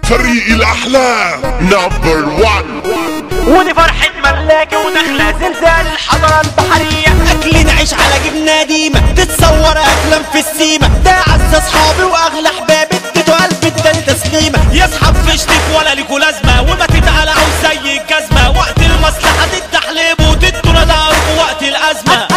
فريق الاحلام نمبر 1 ودي فرحة ملاكة وداخلة زلزال الحضارة البحرية اكل نعيش على جبنه ديمه تتصور افلام في السيما ده اعز اصحابي واغلى احبابي اديته قلب اداني تسليمه يصحب فشتك ولا ليكوا لازمة وما تتقلقوا زي الجزمة وقت المصلحة تتحلبوا وتدوا نداركوا وقت الأزمة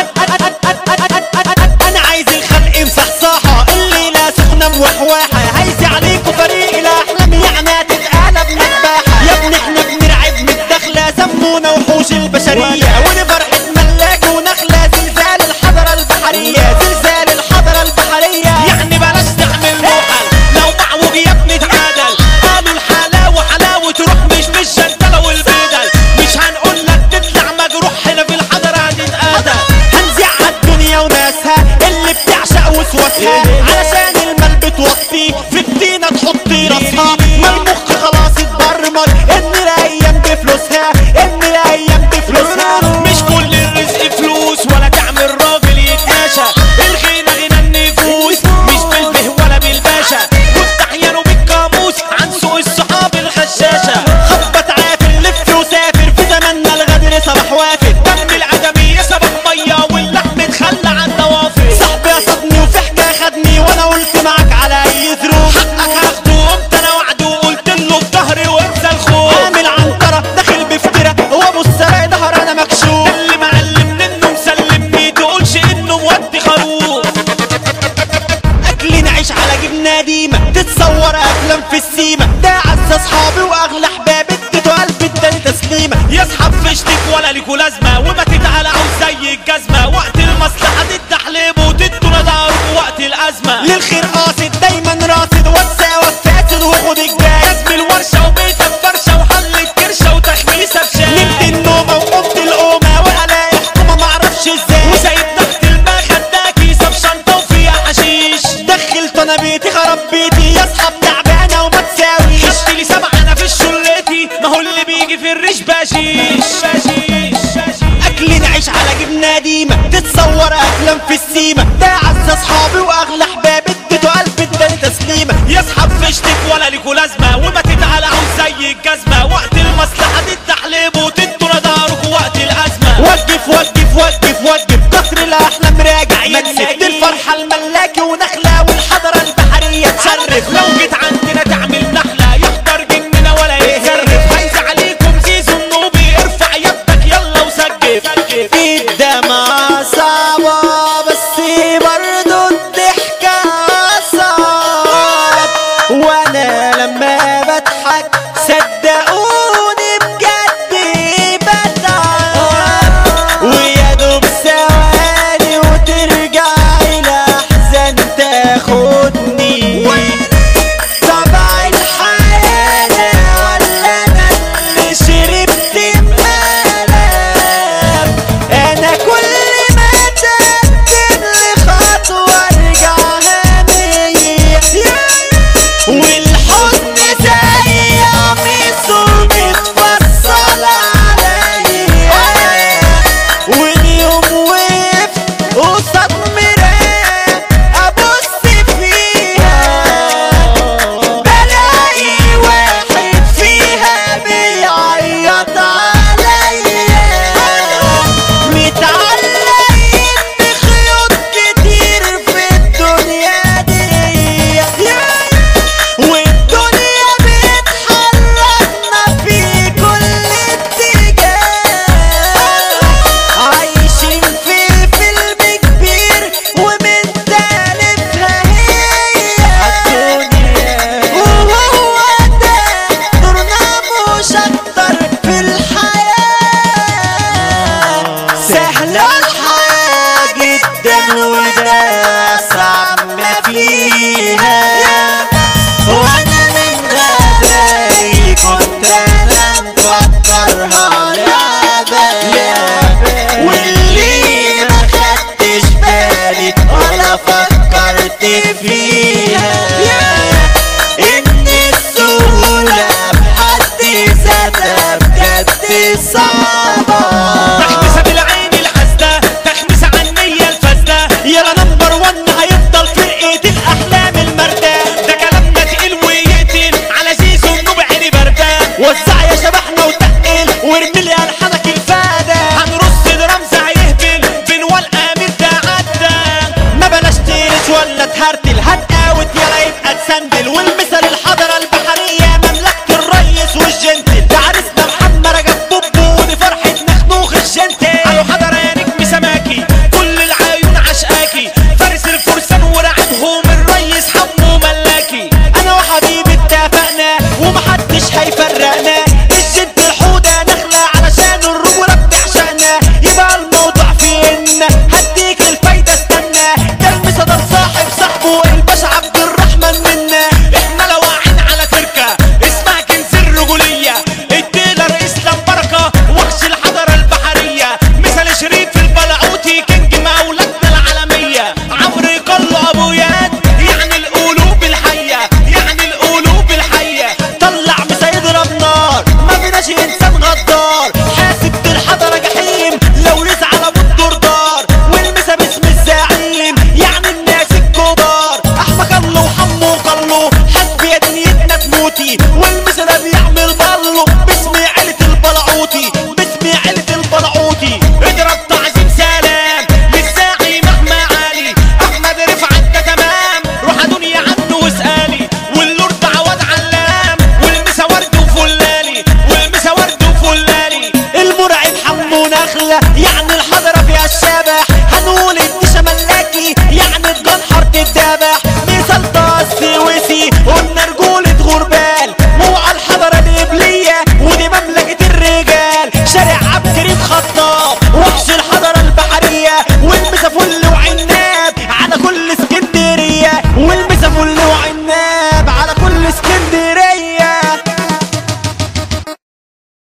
انا عايز الخلق مصحصحه الليله سخنه موحواحه عايز عليكم فريق الاحلام يعني هتتقلب مذبحه يا ابني احنا بنرعب من الدخله سمونا وحوش البشريه ودي فرحه ملاك ونخله زلزال الحضره البحريه زلزال الحضره البحريه يعني بلاش تعمل محل لو معوج يا ابني تعادل قالوا الحلاوة حلاوة روح مش مش جنتلة والبدل مش هنقول لك تطلع مجروح هنا في الحضرة هتتقاتل هنزع الدنيا وناسها اللي بتعشق وسواسها علشان المال بتوطي في الدينة تحطي راسها ما المخ خلاص اتبرمج ان الايام بفلوسها ان الايام بفلوسها مش كل الرزق فلوس ولا تعمل راجل يتماشى الغنى غنى النفوس مش بالبه ولا بالباشا كنت احيانه بالقاموس عن سوق الصحاب الغشاشة خبط عافر لف وسافر في زماننا الغدر صباح وافر دم العدمية سبق مية واللحم اتخلى عن نوافل صاحبي قصدني وفي حكايه خدني وانا قلت معاك على اي ظروف حقك هاخده قمت انا وعده وقلت له في ظهري وانسى الخوف عامل عنترة داخل بفترة وابو السراء ظهر انا مكشوف اللي معلم منه مسلمني تقولش انه مودي خروف اكل نعيش على جبنه ديمه تتصور افلام في السيما ده اعز اصحابي واغلى احبابي اديته قلب اداني تسليمه يصحب فشتك ولا ليكوا لازمة وما تتقلقوا زي الجزمة وقت المصلحة تتحلبوا وتدوا نداركوا وقت الأزمة للخير قاصد دايما راصد واتساوى فاسد وخد الجاي لازم الورشة وبيت الفرشة وحل الكرشة وتخميسة بشاي نمت النومه وقمت القومه والاقي حكومه معرفش ازاي وسايب تحت الماء خدها كيسة بشنطة وفيها حشيش دخلت انا بيتي خرب بيتي يا اصحاب تعبانه وما تساويش خدت لي سبعة أنا في شلتي ما هو اللي بيجي في الريش باشيش باشيش باشيش اكل نعيش على جبنه ديمه تتصور افلام في السيما ده اعز اصحابي واغلى احبابي اديته قلب اداني تسليمه يصحب فشتك ولا ليكوا لازمة وما تتقلقوا زي الجزمة وقت المصلحة تتحلبوا وتدوا نداركوا وقت الأزمة وقف وقف وقف وقف قصر الاحلام راجع ينسف دي الفرحه الملاكي ونخله والحضره البحريه تشرف لو جيت عندنا تعمل نحلة يحضر جننا ولا يتزرف عايز عليكم زيزو النوبي ارفع يدك يلا وسجف الدمعة صعبة بس برضو الضحكة صعب وانا لما بضحك صدقوني بجد بتعب ويا دوب ثواني وترجع الاحزان تاخدني طبع الحياة ولا انا اللي شربت مقلب انا كل ما تقدم لخطوة ارجع هنية والحزن زي قميص وزع